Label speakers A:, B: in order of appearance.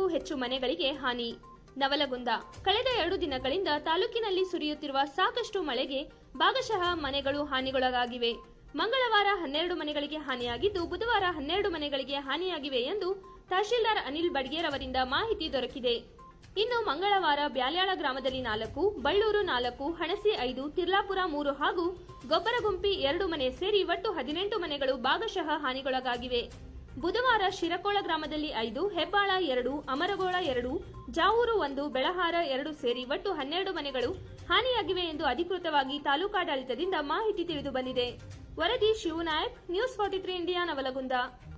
A: ಹೆಚ್ಚು ಮನೆಗಳಿಗೆ ಹಾನಿ ನವಲಗುಂದ ಕಳೆದ ಎರಡು ದಿನಗಳಿಂದ ತಾಲೂಕಿನಲ್ಲಿ ಸುರಿಯುತ್ತಿರುವ ಸಾಕಷ್ಟು ಮಳೆಗೆ ಭಾಗಶಃ ಮನೆಗಳು ಹಾನಿಗೊಳಗಾಗಿವೆ ಮಂಗಳವಾರ ಹನ್ನೆರಡು ಮನೆಗಳಿಗೆ ಹಾನಿಯಾಗಿದ್ದು ಬುಧವಾರ ಹನ್ನೆರಡು ಮನೆಗಳಿಗೆ ಹಾನಿಯಾಗಿವೆ ಎಂದು ತಹಶೀಲ್ದಾರ್ ಅನಿಲ್ ಬಡ್ಗೇರ್ ಅವರಿಂದ ಮಾಹಿತಿ ದೊರಕಿದೆ ಇನ್ನು ಮಂಗಳವಾರ ಬ್ಯಾಲ್ಯಾಳ ಗ್ರಾಮದಲ್ಲಿ ನಾಲ್ಕು ಬಳ್ಳೂರು ನಾಲ್ಕು ಹಣಸಿ ಐದು ತಿರ್ಲಾಪುರ ಮೂರು ಹಾಗೂ ಗೊಬ್ಬರಗುಂಪಿ ಎರಡು ಮನೆ ಸೇರಿ ಒಟ್ಟು ಹದಿನೆಂಟು ಮನೆಗಳು ಭಾಗಶಃ ಹಾನಿಗೊಳಗಾಗಿವೆ ಬುಧವಾರ ಶಿರಕೋಳ ಗ್ರಾಮದಲ್ಲಿ ಐದು ಹೆಬ್ಬಾಳ ಎರಡು ಅಮರಗೋಳ ಎರಡು ಜಾವೂರು ಒಂದು ಬೆಳಹಾರ ಎರಡು ಸೇರಿ ಒಟ್ಟು ಹನ್ನೆರಡು ಮನೆಗಳು ಹಾನಿಯಾಗಿವೆ ಎಂದು ಅಧಿಕೃತವಾಗಿ ತಾಲೂಕಾಡಳಿತದಿಂದ ಮಾಹಿತಿ ತಿಳಿದು ಬಂದಿದೆ ವರದಿ Shivanayak news forty three India Navalgund